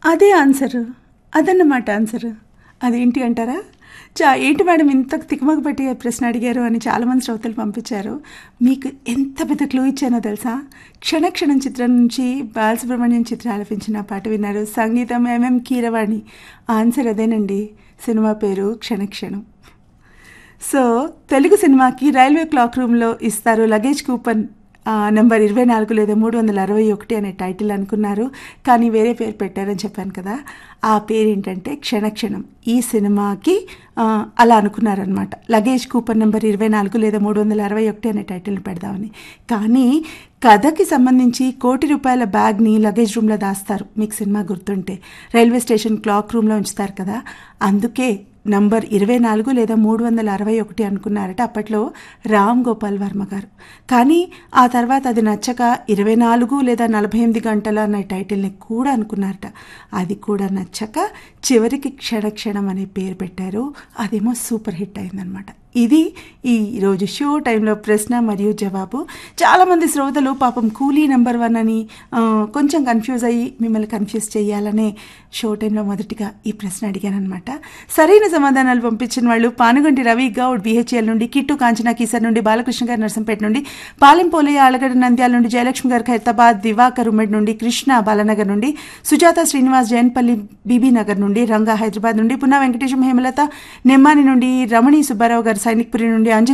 అదే ఆన్సర్ అదన్నమాట ఆన్సర్ అదేంటి అంటారా చా ఏంటి మేడం ఇంత తికమక పెట్టి ప్రశ్న అడిగారు అని చాలామంది శ్రోతలు పంపించారు మీకు ఎంత పెద్ద క్లూ ఇచ్చానో తెలుసా క్షణక్షణం చిత్రం నుంచి బాలసుబ్రహ్మణ్యం చిత్రం ఆలపించిన పాట విన్నారు సంగీతం ఎంఎం కీరవాణి ఆన్సర్ అదేనండి సినిమా పేరు క్షణక్షణం సో తెలుగు సినిమాకి రైల్వే క్లాక్ రూమ్లో ఇస్తారు లగేజ్ కూపన్ నెంబర్ ఇరవై నాలుగు లేదా మూడు వందల అరవై ఒకటి అనే టైటిల్ అనుకున్నారు కానీ వేరే పేరు పెట్టారని చెప్పాను కదా ఆ పేరు ఏంటంటే క్షణక్షణం ఈ సినిమాకి ఆ, అలా అనుకున్నారనమాట లగేజ్ కూపన్ నెంబర్ ఇరవై నాలుగు లేదా మూడు వందల అరవై ఒకటి అనే టైటిల్ని పెడదామని కానీ కథకి సంబంధించి కోటి రూపాయల బ్యాగ్ని లగేజ్ రూమ్లో దాస్తారు మీకు సినిమా గుర్తుంటే రైల్వే స్టేషన్ క్లాక్ రూమ్లో ఉంచుతారు కదా అందుకే నంబర్ ఇరవై నాలుగు లేదా మూడు వందల అరవై ఒకటి అనుకున్నారట అప్పట్లో రామ్ గోపాల్ వర్మ గారు కానీ ఆ తర్వాత అది నచ్చక ఇరవై నాలుగు లేదా నలభై ఎనిమిది గంటలు అనే టైటిల్ని కూడా అనుకున్నారట అది కూడా నచ్చక చివరికి క్షణక్షణం అనే పేరు పెట్టారు అదేమో సూపర్ హిట్ అయిందనమాట ఇది ఈ రోజు షో టైంలో ప్రశ్న మరియు జవాబు చాలామంది శ్రోతలు పాపం కూలీ నెంబర్ వన్ అని ఆ, కొంచెం కన్ఫ్యూజ్ అయ్యి మిమ్మల్ని కన్ఫ్యూజ్ చేయాలనే షో టైంలో మొదటిగా ఈ ప్రశ్న అడిగాను అనమాట సరైన సమాధానాలు పంపించిన వాళ్ళు పానుగంటి రవి గౌడ్ బిహెచ్ఎల్ నుండి కిట్టు కాంచనా కీసర్ నుండి బాలకృష్ణ గారు నర్సంపేట నుండి పాలెంపోలే ఆలగడ్డ నంద్యాల నుండి జయలక్ష్మి గారు ఖైరతాబాద్ దివాకర్ ఉమ్మడి నుండి కృష్ణ బాలనగర్ నుండి సుజాత శ్రీనివాస్ జైన్పల్లి బీబీ నగర్ నుండి రంగా హైదరాబాద్ నుండి పున్నా వెంకటేశం హేమలత నెమ్మాని నుండి రమణి సుబ్బారావు గారు సైనిక్పురి నుండి అంజన్